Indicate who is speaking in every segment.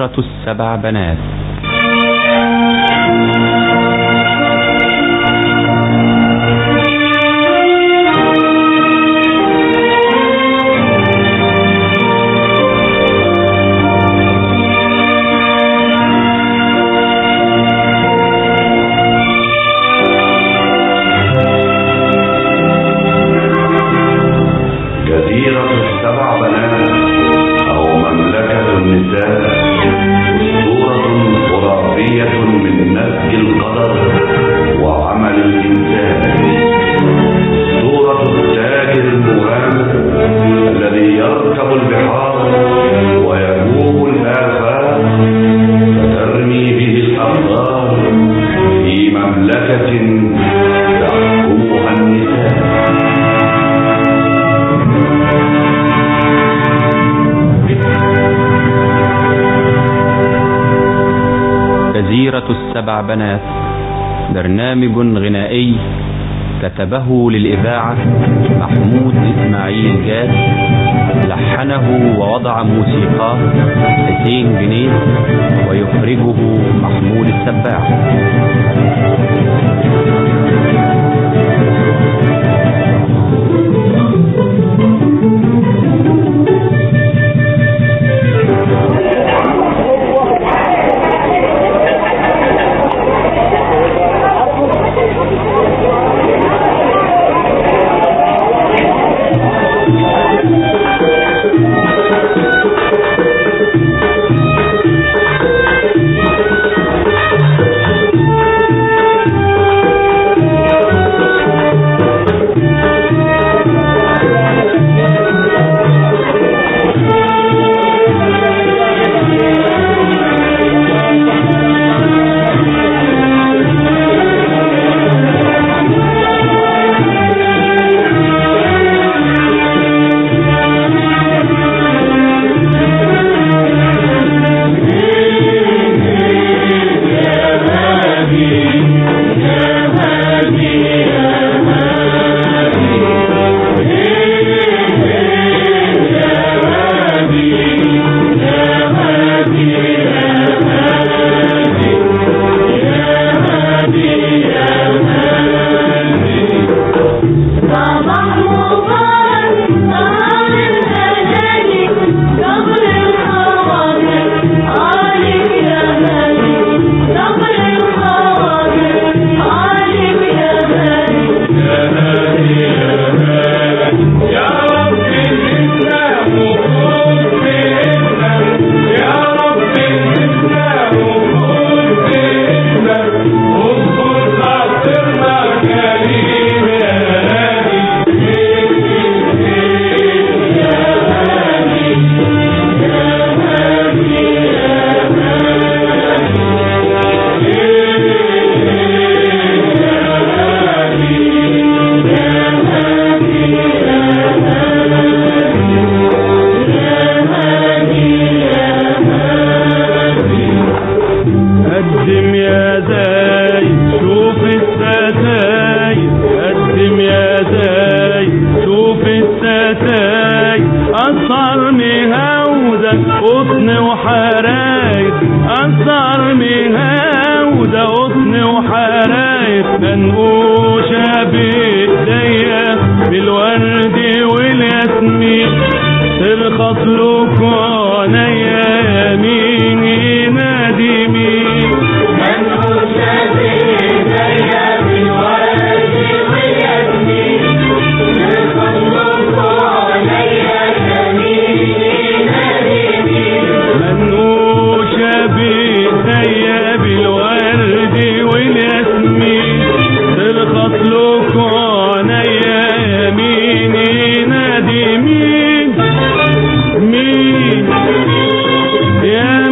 Speaker 1: جزيرة السبع بنات
Speaker 2: جزيرة السبع بنات أو مملكة النساء صورة خرافية من نسج القدر وعمل الإنسان صورة التاجر المغامر الذي يركب البحار ويجوب الآفاق فترمي به الأقدار في مملكة تحكمها النساء
Speaker 1: جزيرة السبع بنات برنامج غنائي كتبه للإذاعة محمود إسماعيل جاد لحنه ووضع موسيقاه حسين جنيد ويخرجه محمود السباع
Speaker 3: صباح مبارك نهار الهداني قبل الخواطر عالم يا هادي قبل الخواطر عالم يا هادي
Speaker 4: قدم يا زاي شوف الستاي قدم يا زاي شوف الستاي أثر مهودة قطن وحرايق أثر مهودة قطن وحرايق منقوشة بإيديا بالورد والياسمين ترخص له عينيا يمين ينادي مين منوشة بإيديا بالورد والياسمين ترخص له عينيا يمين ينادي مين مين يا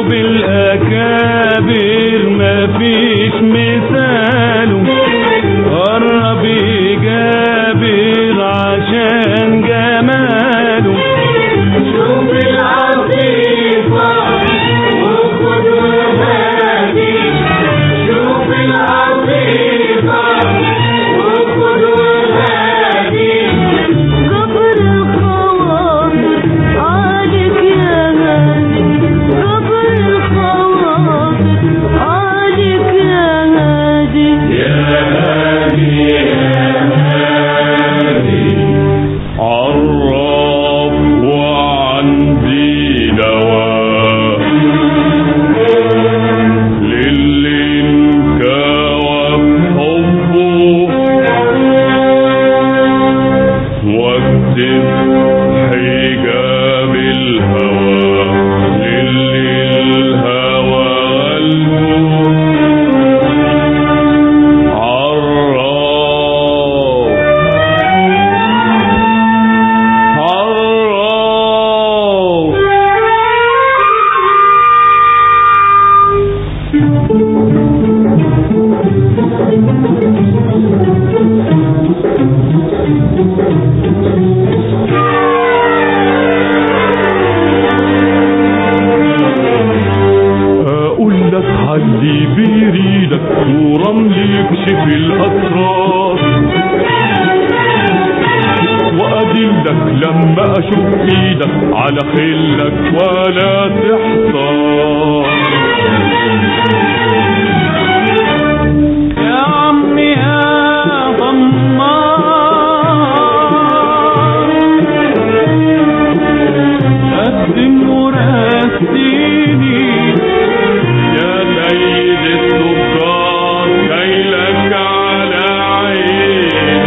Speaker 4: شوف الأكابر مفيش مثاله قرب يجابر عشان جماله
Speaker 3: شوف العاطفة وخد وهادي شوف العاطفة وخد وهادي جبر الخواطر عليك يا هادي جبر الخواطر عليك يا هادي
Speaker 4: يا هادي يا هادي عرف وعندي دواء للي انكوى بحبه واكتب حجاب الهوى للي الهوى قلبه عراف عراف اقول لك حلي بيريدك ورملي يكشف الاسرار وادلك لما اشوف ايدك على خلك ولا تحصر يا عمي يا ضمار قدم وراسيني يا سيد السكر جايلك على عيني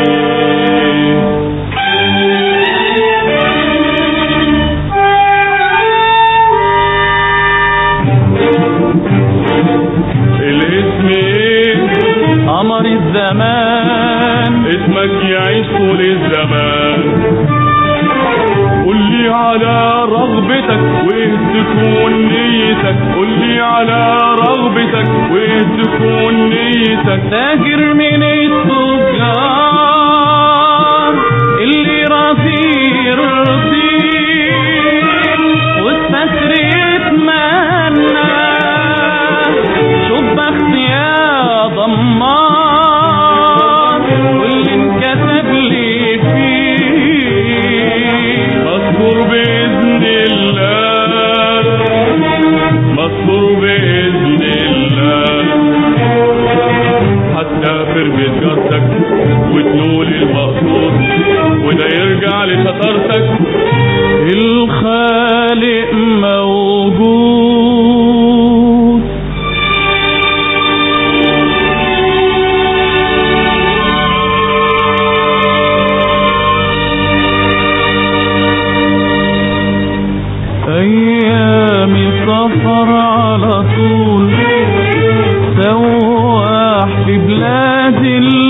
Speaker 4: الاسم ايه قمر الزمان اسمك يعيش طول الزمان قول لي على رغبتك وايه تكون نيتك قول لي على رغبتك وايه تكون نيتك تاجر من التجار اللي رصير رصير والستر يتمنى شوف بخت يا ضمان واللي انكتب لي فيه مذكور بإذن الله مذكور بإذن الله هتسافر بتجارتك وتنول المقصود وده يرجع لشطارتك الخالق موجود أيام السفر على طول سواح في بلاد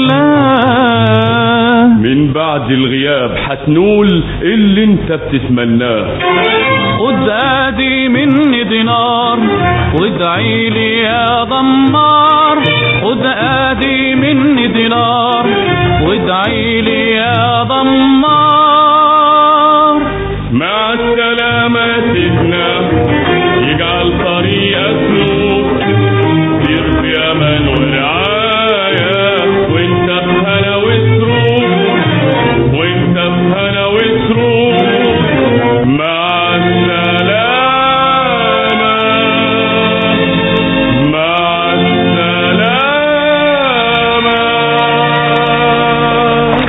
Speaker 4: الله من بعد الغياب حتنول اللي انت بتتمناه خد ادي مني دينار وادعي لي يا ضمار خد ادي مني دينار وادعي لي يا ضمار مع السلامة سيدنا يجعل طريقك نور سير في امان ورعاية وانت بهنا وسرور وانت بهنا وسرور مع السلامة مع السلامة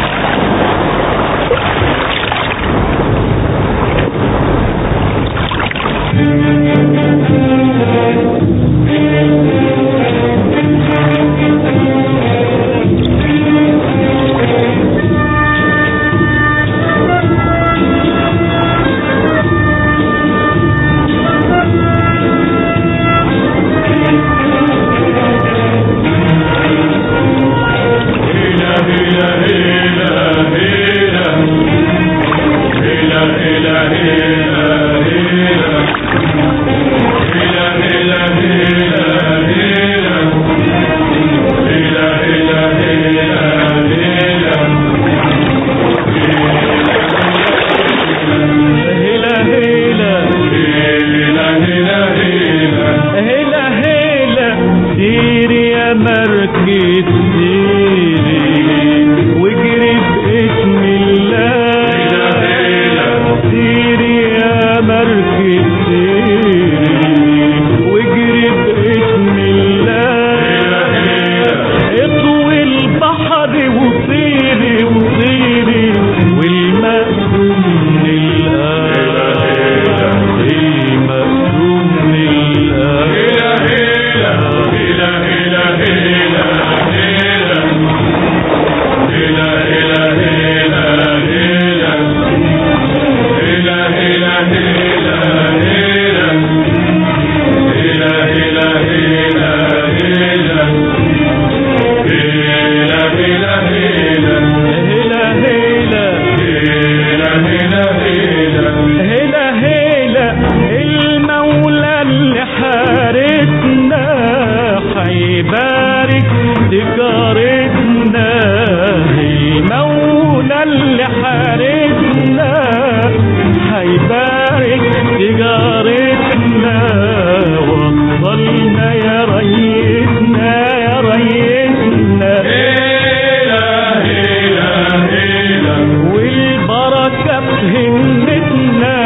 Speaker 3: مركز سيري واجري باسم الله سيري يا مركز سيري واجري باسم الله اطوي البحر وطيري وطيري والمقسوم للآن المقسوم للآن هلا هلا هلا هلا المولى اللي حارسنا حيبارك تجارتنا المولى اللي حارسنا حيبارك تجارتنا وصلنا يا ريتنا يا ريتنا والبركة في همتنا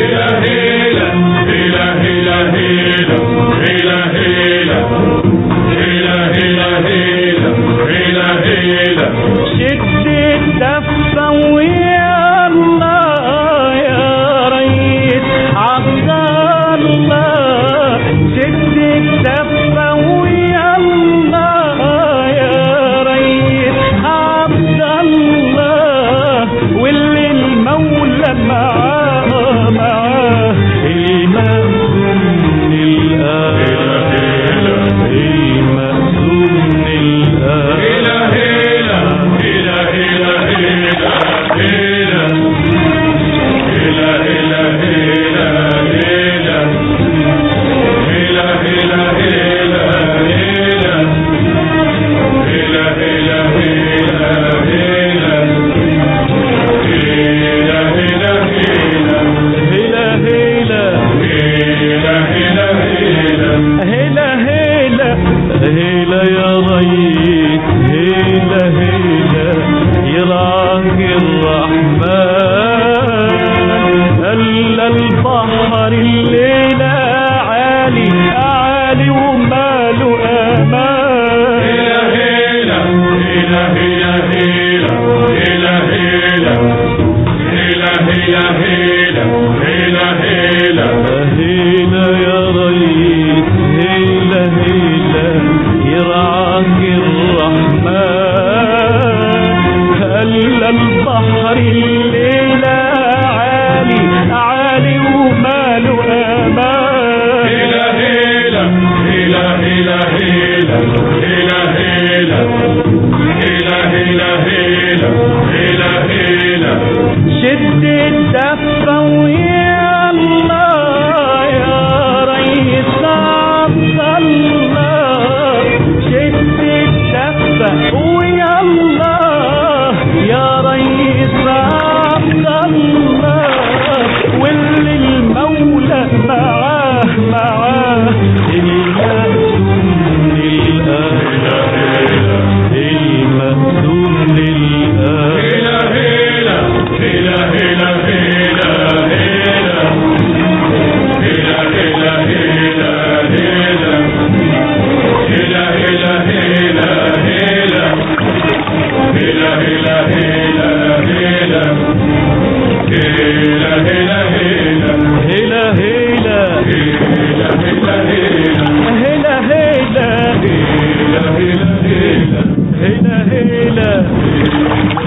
Speaker 3: شد الدفة ويا الله يا ريت عبد الله شد الدفة ويا الله يا ريت عبد الله واللي المولى معاه معاه المأذون الآن المأذون الآن هلا هلا هلا هلا هلا يا ريت هلا هلا يراك الرحمن هلا البحر الليلة عالي عالي وماله امان هلا يا ريت هلا هلا يرعاك الرحمن هلا البحر الليلة عالي عالي وماله امان شد الدفة ويا الله يا ريس عبد الله شد الدفة ويا الله يا ريس عبد الله واللي المولى معاه معاه المأذون للآن المأذون للآن هلا هلا هلا هلا هلا هلا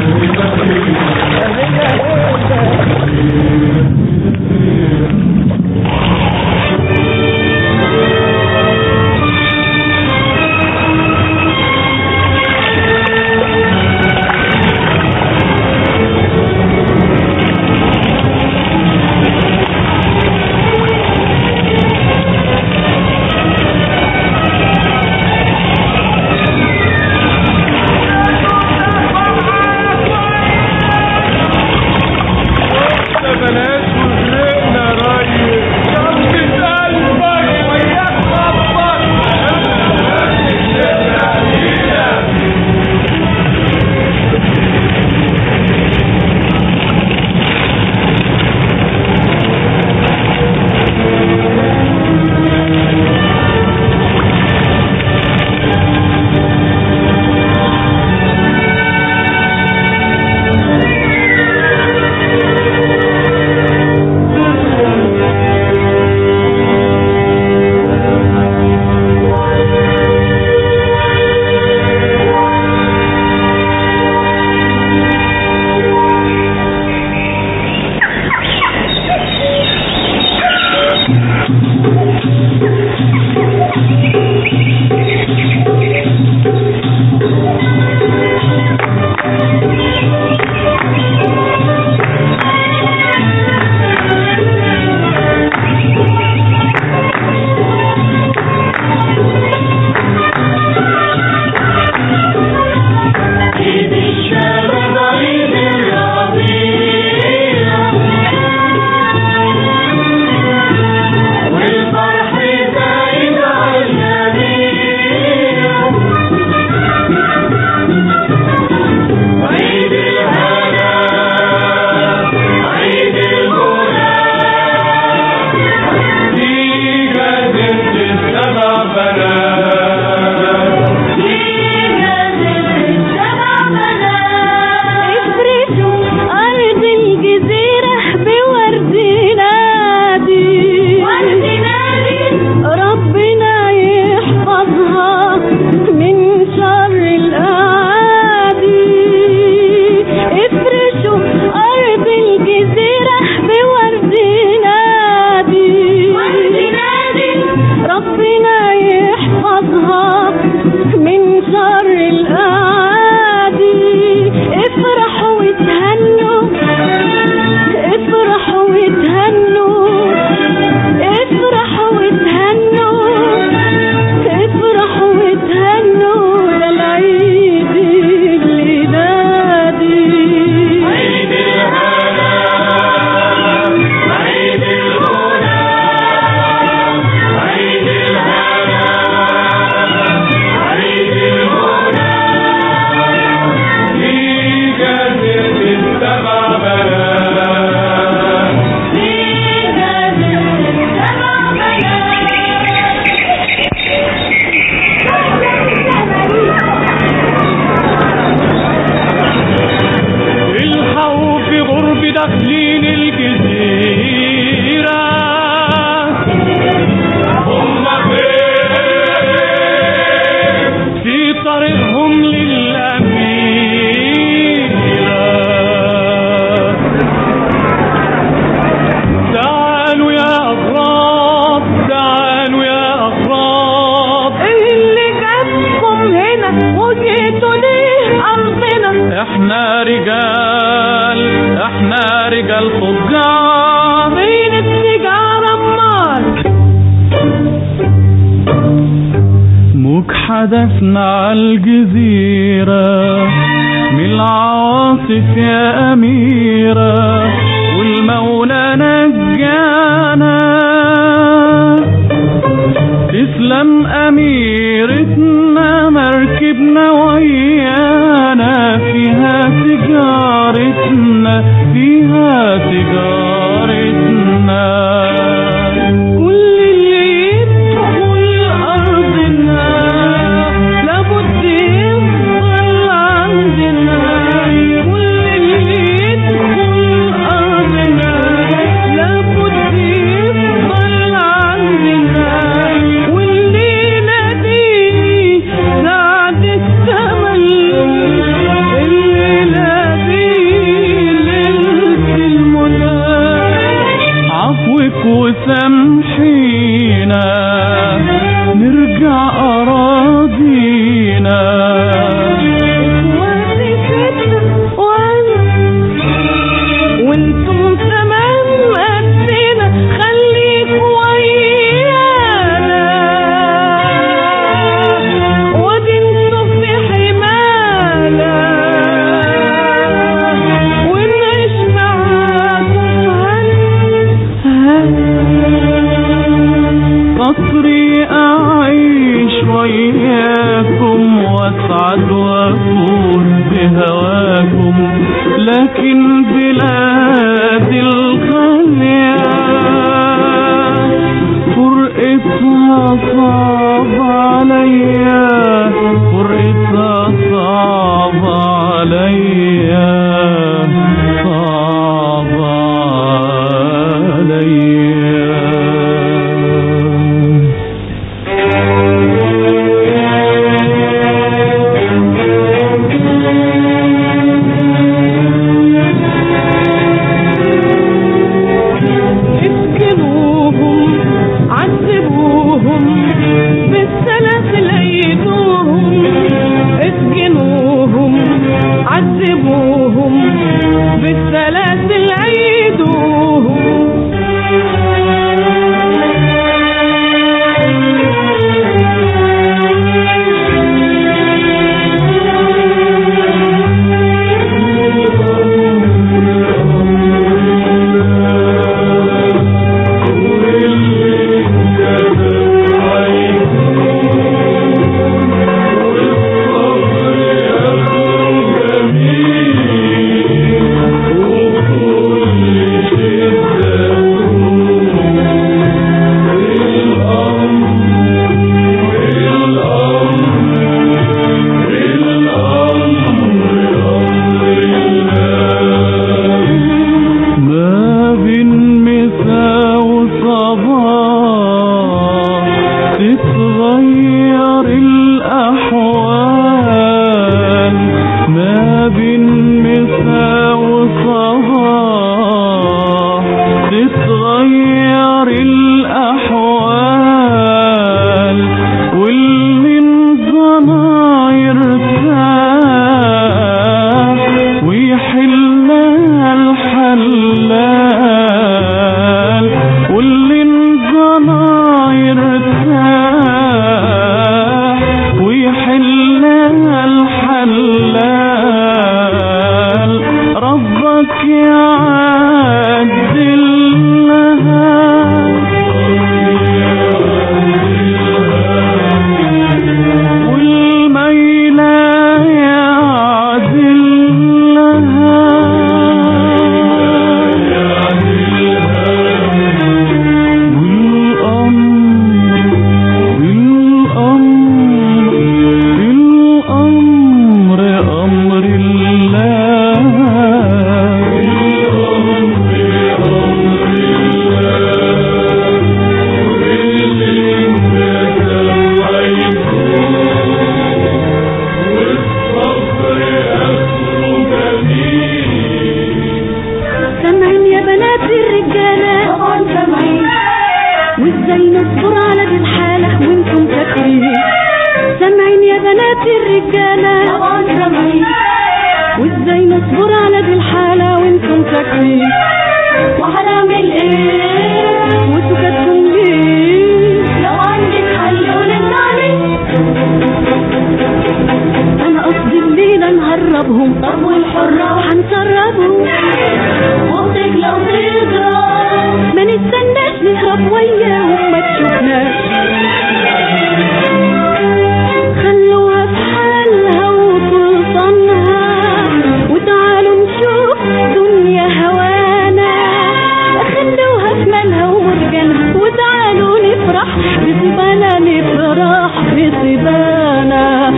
Speaker 3: احنا رجال احنا رجال فجار
Speaker 5: فين السيجارة امال
Speaker 3: موج حدفنا عالجزيرة من العواصف يا أميرة والمولى نجانا تسلم أميرتنا مركبنا ويانا فيها تجارتنا فيها تجارتنا
Speaker 5: كل اللي يدخل أرضنا لابد يفضل عندنا كل اللي يدخل أرضنا لابد يفضل عندنا والليلة دي سعد الثمن الليلة دي ليلة المنى
Speaker 3: عفوك وسامحينا نرجع أراضينا
Speaker 5: وادي ستة وانا وانتم تمام قدنا خليك ويانا وادي انتم في حمانا ونعيش معاكم
Speaker 3: فطري أعيش وياكم وأسعد وأفوز بهواكم لكن بلاد الغالية فرقتها صعب عليا فرقتها صعب عليا صعب عليا
Speaker 5: اسكنوهم عذبوهم بالسلاسل ايدوهم اسكنوهم عذبوهم بالسلاسل ايدوهم
Speaker 3: ما بين مساء وصباح تتغير الأحوال ما بين مساء وصباح تتغير الأحوال واللي انظنى يرتاح ويحلها الحلال واللي انظنى يرتاح ويحلها الحلال
Speaker 5: فيه وهنعمل ايه وسكتكم ليه لو عندك حل قولي عليه انا قصدي الليلة نهربهم طب والحرة هنسربهم واختك لو تقدر ما نستناش نهرب وياهم ما تشوفناش خلوها في حالها وسلطانها وتعالوا نشوف دنيا هوانا خلوها في مالها ومرجانها وتعالوا نفرح بسبانا نفرح بسبانا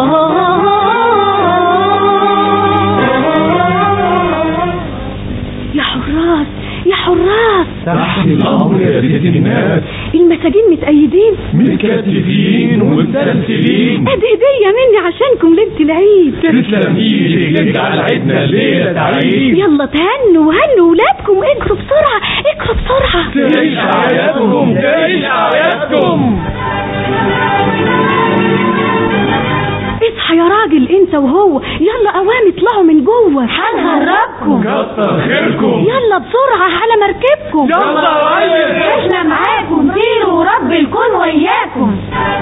Speaker 5: يا حراس يا حراس
Speaker 4: تحت الأمر يا ست الناس
Speaker 5: المساجين متأيدين
Speaker 4: متكتفين ومتسلسلين
Speaker 5: ادي هدية مني عشانكم ليلة العيد
Speaker 4: تسلم ايدك يجعل عيدنا الليلة تعيد
Speaker 5: يلا تهنوا وهنوا ولادكم اجروا بسرعة اجروا بسرعة
Speaker 4: تعيش أعيادكم تعيش أعيادكم
Speaker 5: اصحى يا راجل انت وهو يلا قوام اطلعوا من جوه هنهربكم
Speaker 4: كتر خيركم
Speaker 5: يلا بسرعة على مركبكم
Speaker 4: يلا يا ريس
Speaker 5: احنا معاكم طيروا ورب الكون وياكم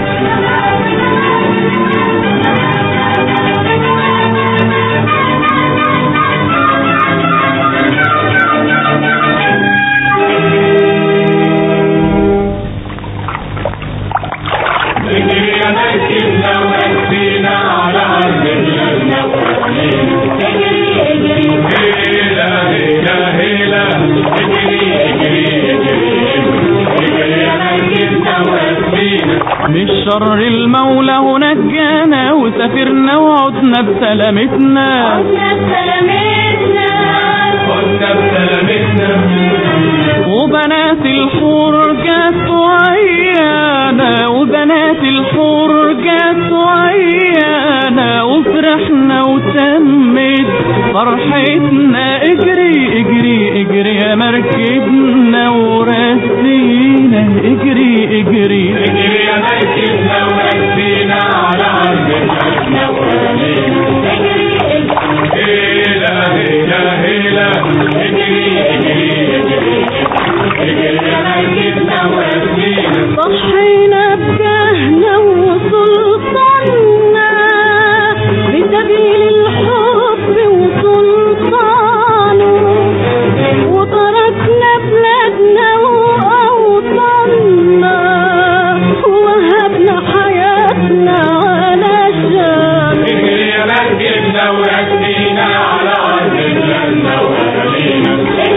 Speaker 4: اجري يا مركبنا ونسينا على أرض بلادنا
Speaker 5: اجري اجري
Speaker 4: هيلا هيلا هيلا اجري اجري اجري اجري يا مركبنا ونسينا
Speaker 3: من شر المولى هناك جانا وسافرنا وعدنا بسلامتنا
Speaker 5: عدنا بسلامتنا
Speaker 4: كنا بسلامتنا
Speaker 3: وبنات الحور جت وعيانا وبنات الحور جت وعيانا وفرحنا وتمت فرحتنا اجري اجري اجري يا مركبنا ورسينا اجري اجري
Speaker 4: اجري يا مركبنا ونسينا على أرض بلادنا
Speaker 5: اجري اجري
Speaker 4: هيلا هيلا هيلا اجري اجري اجري اجري يا مركبنا ونسينا
Speaker 5: ضحينا بجهنا وسلطاننا بسبيل الحب وسلطانه وتركنا بلادنا وأوطاننا ووهبنا حياتنا علشان
Speaker 4: اجري يا مركبنا ونسينا على أرض بلادنا ونسينا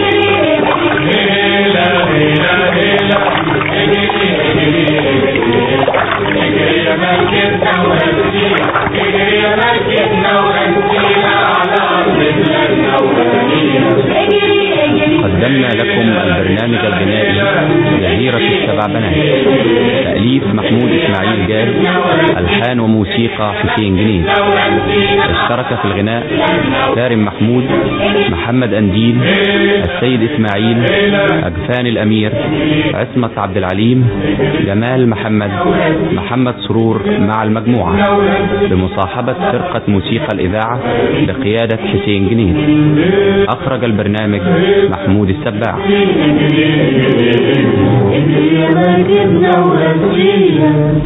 Speaker 4: هيلا هيلا هيلا اجري اجري اجري اجري يا مركبنا ونسينا اجري يا مركبنا ونسينا على أرض بلادنا ونسينا
Speaker 1: قدمنا لكم البرنامج الغنائي جزيرة السبع بنات تأليف محمود إسماعيل جاد ألحان وموسيقى حسين جنيد اشترك في الغناء كارم محمود محمد أنديل السيد إسماعيل أجفان الأمير عصمت عبد العليم جمال محمد محمد سرور مع المجموعة بمصاحبة فرقة موسيقى الإذاعة بقيادة حسين جنيد أخرج البرنامج محمود السباع
Speaker 5: مركبنا ورسينا